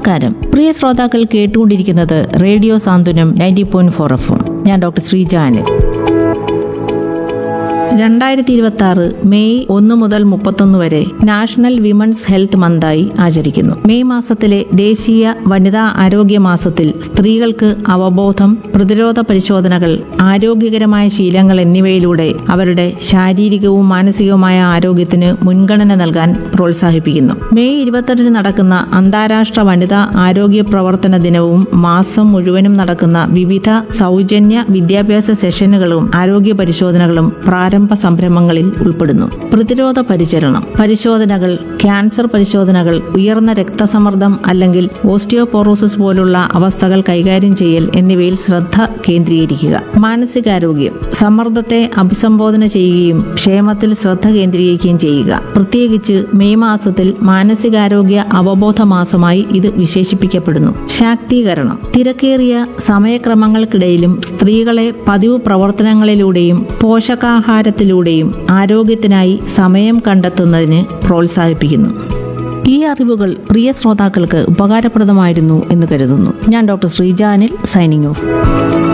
നമസ്കാരം പ്രിയ ശ്രോതാക്കൾ കേട്ടുകൊണ്ടിരിക്കുന്നത് radio Santhwanam ninety point four എഫും ഞാൻ ഡോക്ടർ ശ്രീജാന് രണ്ടായിരത്തി ഇരുപത്തി ആറ് മെയ് ഒന്ന് മുതൽ മുപ്പത്തൊന്ന് വരെ നാഷണൽ വിമൻസ് ഹെൽത്ത് മന്തായി ആചരിക്കുന്നു മെയ് മാസത്തിലെ ദേശീയ വനിതാ ആരോഗ്യ മാസത്തിൽ സ്ത്രീകൾക്ക് അവബോധം പ്രതിരോധ പരിശോധനകൾ ആരോഗ്യകരമായ ശീലങ്ങൾ എന്നിവയിലൂടെ അവരുടെ ശാരീരികവും മാനസികവുമായ ആരോഗ്യത്തിന് മുൻഗണന നൽകാൻ പ്രോത്സാഹിപ്പിക്കുന്നു മെയ് ഇരുപത്തെട്ടിന് നടക്കുന്ന അന്താരാഷ്ട്ര വനിതാ ആരോഗ്യ പ്രവർത്തന ദിനവും മാസം മുഴുവനും നടക്കുന്ന വിവിധ സൗജന്യ വിദ്യാഭ്യാസ സെഷനുകളും ആരോഗ്യ പരിശോധനകളും പ്രാരംഭ സംരംഭങ്ങളിൽ ഉൾപ്പെടുന്നു പ്രതിരോധ പരിചരണം പരിശോധനകൾ ക്യാൻസർ പരിശോധനകൾ ഉയർന്ന രക്തസമ്മർദ്ദം അല്ലെങ്കിൽ ഓസ്റ്റിയോപോറോസിസ് പോലുള്ള അവസ്ഥകൾ കൈകാര്യം ചെയ്യൽ എന്നിവയിൽ ശ്രദ്ധ കേന്ദ്രീകരിക്കുക മാനസികാരോഗ്യം സമ്മർദ്ദത്തെ അഭിസംബോധന ചെയ്യുകയും ക്ഷേമത്തിൽ ശ്രദ്ധ കേന്ദ്രീകരിക്കുകയും ചെയ്യുക പ്രത്യേകിച്ച് മെയ് മാസത്തിൽ മാനസികാരോഗ്യ അവബോധ മാസമായി ഇത് വിശേഷിപ്പിക്കപ്പെടുന്നു ശാക്തീകരണം തിരക്കേറിയ സമയക്രമങ്ങൾക്കിടയിലും സ്ത്രീകളെ പതിവ് പ്രവർത്തനങ്ങളിലൂടെയും പോഷകാഹാരത്തിലൂടെയും ആരോഗ്യത്തിനായി സമയം കണ്ടെത്തുന്നതിന് പ്രോത്സാഹിപ്പിക്കുന്നു ഈ അറിവുകൾ പ്രിയ ശ്രോതാക്കൾക്ക് ഉപകാരപ്രദമായിരുന്നു എന്ന് കരുതുന്നു ഞാൻ ഡോക്ടർ ശ്രീജാനിൽ സൈനിങ് ഓഫ്